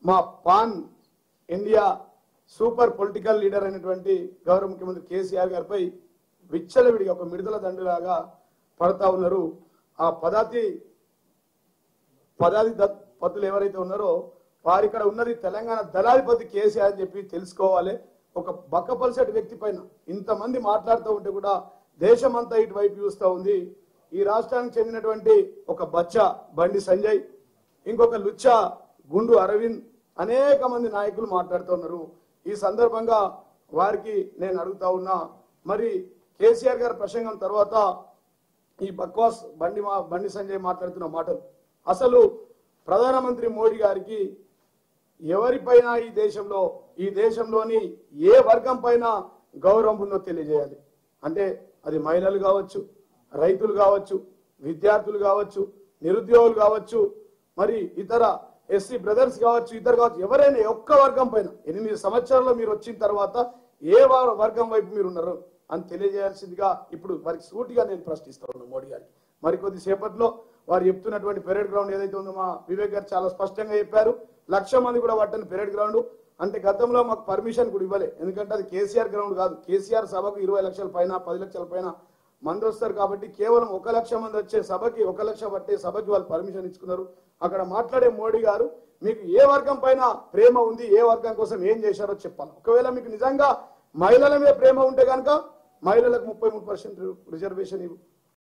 మా pan India super political leader అయినటువంటి గౌరవ ముఖ్యమంత్రి కేసీఆర్ గారిపై విచ్చలవిడిగా ఒక మిడతల దండులాగా పడతా ఉన్నారు ఆ పదాతి పదాది దత్ పతులు ఎవరైతే ఉన్నారో వారు ఇక్కడ ఉన్నది తెలంగాణ దళాధిపతి కేసీఆర్ అని చెప్పి తెలుసుకోవాలి ఒక బక్కపల్సటి వ్యక్తి పైన ఇంతమంది మాట్లాడుతూ ఉంటే కూడా దేశమంతా ఇటువైపు చూస్తూ ఉంది ఈ రాష్ట్రానికి చెందినటువంటి ఒక బచ్చ బండి సంజయ్ ఇంకొక లుచ్చ గుండు అరవింద్ అనేక మంది నాయకులు మాట్లాడుతూ ఉన్నారు ఈ సందర్భంగా వారికి నేను అడుగుతా ఉన్నా మరి కేసీఆర్ గారి ప్రసంగం తర్వాత ఈ బక్వాస్ బండి మా బండి సంజయ్ మాట్లాడుతున్న మాటలు అసలు ప్రధానమంత్రి మోడీ గారికి ఎవరిపైన ఈ దేశంలో ఈ దేశంలోని ఏ వర్గం పైన గౌరవం ఉందో తెలియజేయాలి అంటే అది మహిళలు కావచ్చు రైతులు కావచ్చు విద్యార్థులు కావచ్చు నిరుద్యోగులు కావచ్చు మరి ఇతర ఎస్సీ బ్రదర్స్ కావచ్చు ఇతర కావచ్చు ఎవరైనా ఒక్క వర్గం పైన ఎనిమిది సంవత్సరాల్లో మీరు వచ్చిన తర్వాత ఏ వా- వర్గం వైపు మీరు ఉన్నారు అని తెలియజేయాల్సిందిగా ఇప్పుడు వారికి సూటిగా నేను ప్రశ్నిస్తా ఉన్నాను మోడీ గారికి మరికొద్ది సేపట్లో వారు చెప్తున్నటువంటి పెరేడ్ గ్రౌండ్ ఏదైతే ఉందో మా వివేక్ గారు చాలా స్పష్టంగా చెప్పారు లక్ష మంది కూడా పట్టని పెరేడ్ గ్రౌండ్ అంటే గతంలో మాకు పర్మిషన్ కూడా ఇవ్వలే ఎందుకంటే అది కేసీఆర్ గ్రౌండ్ కాదు కేసీఆర్ సభకు ఇరవై లక్షల పైన పది లక్షల పైన మంది వస్తారు కాబట్టి కేవలం ఒక లక్ష మంది వచ్చే సభకి ఒక లక్ష పట్టే సభకి వాళ్ళు పర్మిషన్ ఇచ్చుకున్నారు అక్కడ మాట్లాడే మోడీ గారు మీకు ఏ వర్గం పైన ప్రేమ ఉంది ఏ వర్గం కోసం ఏం చేశారో చెప్పాలి ఒకవేళ మీకు నిజంగా మహిళల మీద ప్రేమ ఉంటే కనుక మహిళలకు ముప్పై మూడు పర్సెంట్ రిజర్వేషన్ ఇవ్వు